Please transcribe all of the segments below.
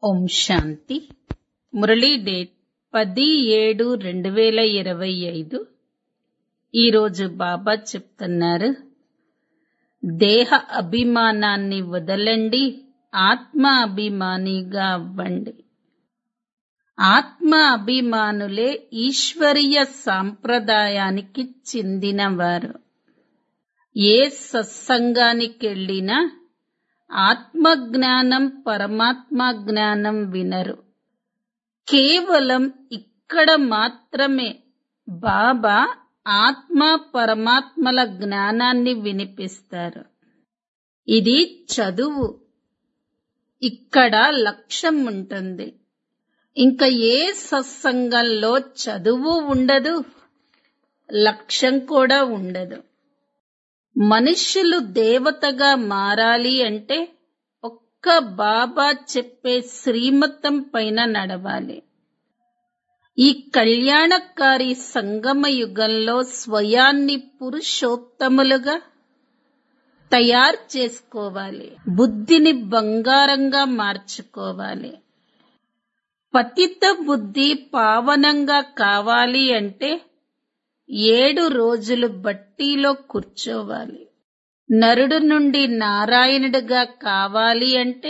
ఓం శాంతి Murali date పది ఏడు రెండు వేల ఇరవై ఐదు ఈరోజు బాబా చెప్తున్నారు దేహ అభిమానాన్ని వదలండి ఆత్మ అభిమానిగా అవ్వండి ఆత్మ అభిమానులే ఈశ్వరీయ సాంప్రదాయానికి చెందినవారు ఏ సత్సంగానికెళ్ళినా ఆత్మ జ్ఞానం పరమాత్మ జ్ఞానం వినరు కేవలం ఇక్కడ మాత్రమే బాబా ఆత్మ పరమాత్మల జ్ఞానాన్ని వినిపిస్తారు ఇది చదువు ఇక్కడ లక్ష్యం ఉంటుంది ఇంకా ఏ సత్సంగంలో చదువు ఉండదు లక్ష్యం కూడా ఉండదు మనుష్యులు దేవతగా మారాలి అంటే ఒక్క బాబా చెప్పే శ్రీమతం పైన నడవాలి ఈ కళ్యాణకారి సంగమ యుగంలో స్వయాన్ని పురుషోత్తములుగా తయారు చేసుకోవాలి బుద్ధిని బంగారంగా మార్చుకోవాలి పతిత బుద్ధి పావనంగా కావాలి అంటే ఏడు రోజులు బట్టీలో కూర్చోవాలి నరుడు నుండి నారాయణుడిగా కావాలి అంటే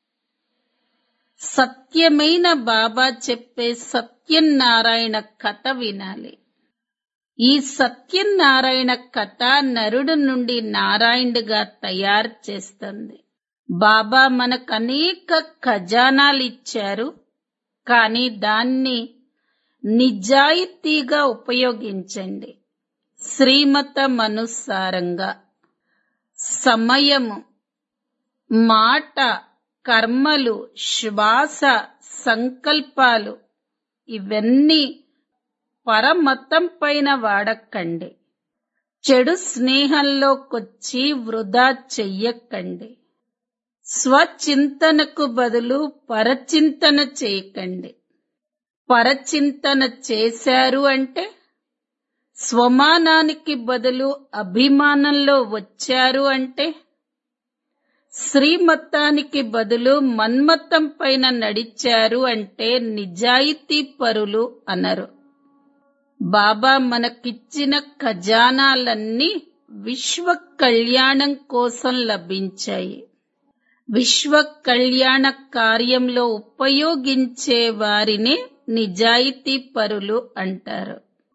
సత్యమైన బాబా చెప్పే సత్యనారాయణ కథ వినాలి ఈ సత్యనారాయణ కథ నరుడు నుండి నారాయణుడిగా తయారు చేస్తుంది బాబా మనకు అనేక ఖజానాలు ఇచ్చారు కానీ దాన్ని నిజాయితీగా ఉపయోగించండి శ్రీమతమనుసారంగా సమయము మాట కర్మలు శ్వాస సంకల్పాలు ఇవన్నీ పరమతం పైన వాడకండి చెడు స్నేహంలోకొచ్చి వృధా చెయ్యకండి స్వచింతనకు బదులు పరచింతన చేయకండి పరచింతన చేశారు అంటే స్వమానానికి బదులు అభిమానంలో వచ్చారు అంటే శ్రీమతానికి బదులు మన్మతం పైన నడిచారు అంటే నిజాయితీ పరులు అనరు బాబా మనకిచ్చిన ఖజానాలన్నీ విశ్వ కళ్యాణం కోసం లభించాయి విశ్వ కళ్యాణ కార్యంలో ఉపయోగించే వారినే నిజాయితీ పరులు అంటారు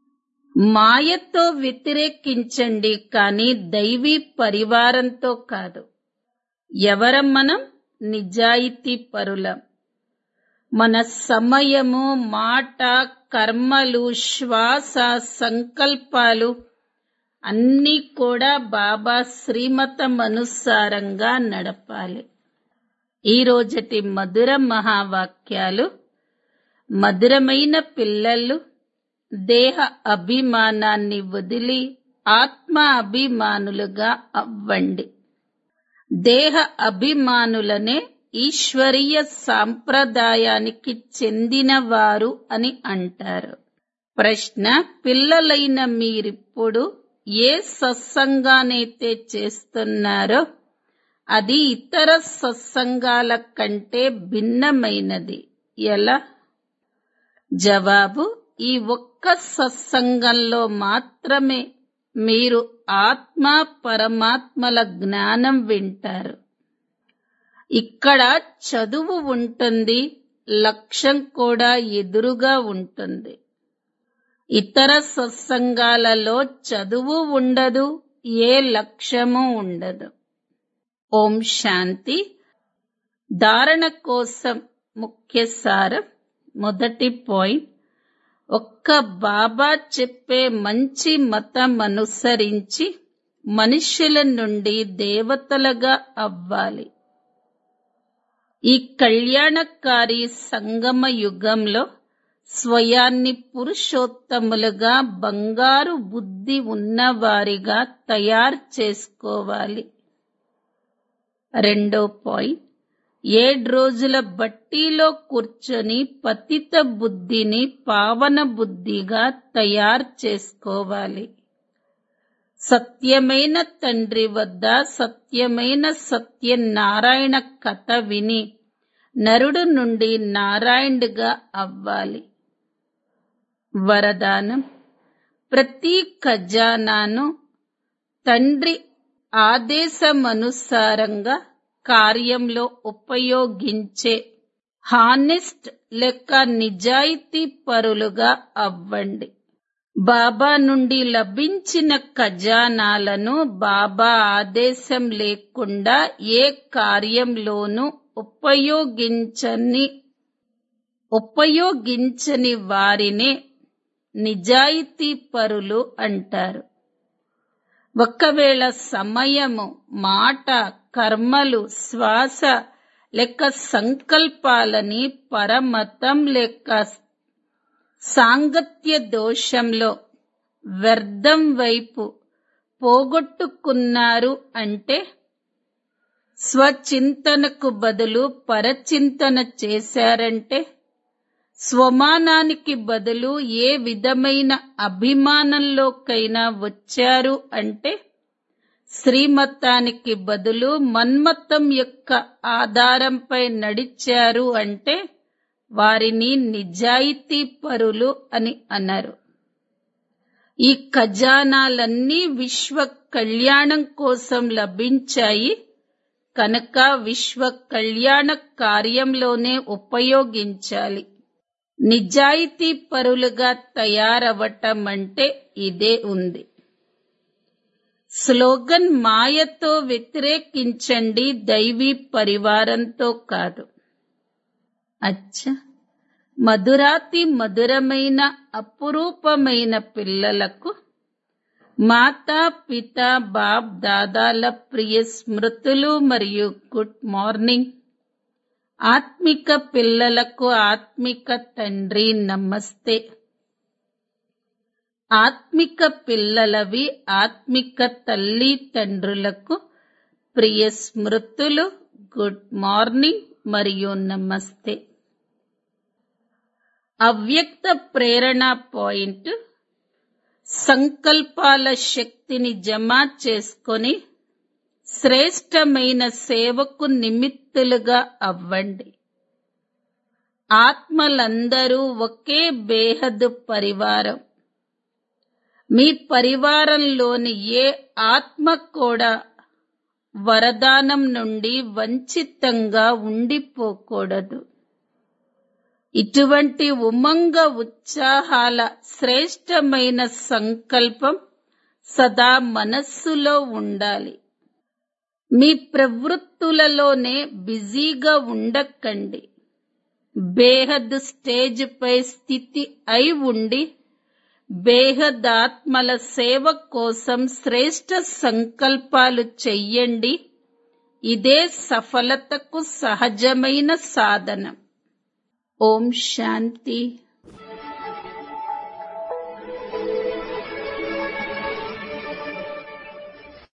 మాయతో వ్యతిరేకించండి కానీ దైవీ పరివారంతో కాదు ఎవరం మనం నిజాయితీ పరులం మన సమయము మాట కర్మలు శ్వాస సంకల్పాలు అన్నీ కూడా బాబా శ్రీమతం అనుసారంగా నడపాలి ఈ రోజటి మధుర మహావాక్యాలు మధురమైన పిల్లలు దేహ అభిమానాన్ని వదిలి ఆత్మ అభిమానులుగా అవ్వండి దేహ అభిమానులనే ఈశ్వరీయ సాంప్రదాయానికి చెందినవారు అని అంటారు ప్రశ్న పిల్లలైన మీరిప్పుడు ఏ సత్సంగానైతే చేస్తున్నారో అది ఇతర సత్సంగాల కంటే భిన్నమైనది ఎలా జవాబు ఈ ఒక్క సత్సంగంలో మాత్రమే మీరు ఆత్మ పరమాత్మల జ్ఞానం వింటారు ఇక్కడ చదువు ఉంటుంది లక్ష్యం కూడా ఎదురుగా ఉంటుంది ఇతర సత్సంగాలలో చదువు ఉండదు ఏ లక్ష్యము ఉండదు ఓం శాంతి ధారణ కోసం ముఖ్య సారం మొదటి పాయింట్ ఒక్క బాబా చెప్పే మంచి మతం అనుసరించి మనుష్యుల నుండి దేవతలుగా అవ్వాలి ఈ కళ్యాణకారి సంగమ యుగంలో స్వయాన్ని పురుషోత్తములుగా బంగారు బుద్ధి ఉన్నవారిగా తయారు చేసుకోవాలి రెండో పాయింట్ ఏడు రోజుల బట్టీలో కూర్చొని పతిత బుద్ధిని పావన బుద్ధిగా తయారు చేసుకోవాలి సత్యమైన తండ్రి వద్ద సత్యమైన సత్యనారాయణ కథ విని నరుడు నుండి నారాయణుడిగా అవ్వాలి వరదానం ప్రతి ఖజానాను తండ్రి ఆదేశమనుసారంగా కార్యంలో ఉపయోగించే హానెస్ట్ లేక నిజాయితీ పరులుగా అవ్వండి బాబా నుండి లభించిన ఖజానాలను బాబా ఆదేశం లేకుండా ఏ కార్యంలోనూ ఉపయోగించని ఉపయోగించని వారినే నిజాయితీ పరులు అంటారు ఒకవేళ సమయము మాట కర్మలు శ్వాస లేక సంకల్పాలని పరమతం లేక సాంగత్య దోషంలో వ్యర్థం వైపు పోగొట్టుకున్నారు అంటే స్వచింతనకు బదులు పరచింతన చేశారంటే స్వమానానికి బదులు ఏ విధమైన అభిమానంలోకైనా వచ్చారు అంటే శ్రీమతానికి బదులు మన్మతం యొక్క ఆధారంపై నడిచారు అంటే వారిని నిజాయితీ పరులు అని అన్నారు ఈ ఖజానాలన్నీ విశ్వ కళ్యాణం కోసం లభించాయి కనుక విశ్వ కళ్యాణ కార్యంలోనే ఉపయోగించాలి నిజాయితీ పరులుగా తయారవటం అంటే ఇదే ఉంది స్లోగన్ మాయతో వ్యతిరేకించండి దైవీ పరివారంతో కాదు అచ్చ మధురాతి మధురమైన అపురూపమైన పిల్లలకు మాతా పిత బాప్ దాదాల ప్రియ స్మృతులు మరియు గుడ్ మార్నింగ్ ఆత్మిక పిల్లలకు ఆత్మిక తండ్రి నమస్తే ఆత్మిక పిల్లలవి ఆత్మిక తల్లి తండ్రులకు ప్రియ స్మృతులు గుడ్ మార్నింగ్ మరియు నమస్తే అవ్యక్త ప్రేరణ పాయింట్ సంకల్పాల శక్తిని జమ చేసుకొని శ్రేష్టమైన సేవకు నిమిత్తులుగా అవ్వండి ఆత్మలందరూ ఒకే బేహద్దు పరివారం మీ పరివారంలోని ఏ ఆత్మ కూడా వరదానం నుండి వంచితంగా ఉండిపోకూడదు ఇటువంటి ఉమంగ ఉత్సాహాల శ్రేష్టమైన సంకల్పం సదా మనస్సులో ఉండాలి మీ ప్రవృత్తులలోనే బిజీగా ఉండకండి బేహద్ స్టేజ్ పై స్థితి అయి ఉండి బేహద్ ఆత్మల సేవ కోసం శ్రేష్ట సంకల్పాలు చెయ్యండి ఇదే సఫలతకు సహజమైన సాధనం ఓం శాంతి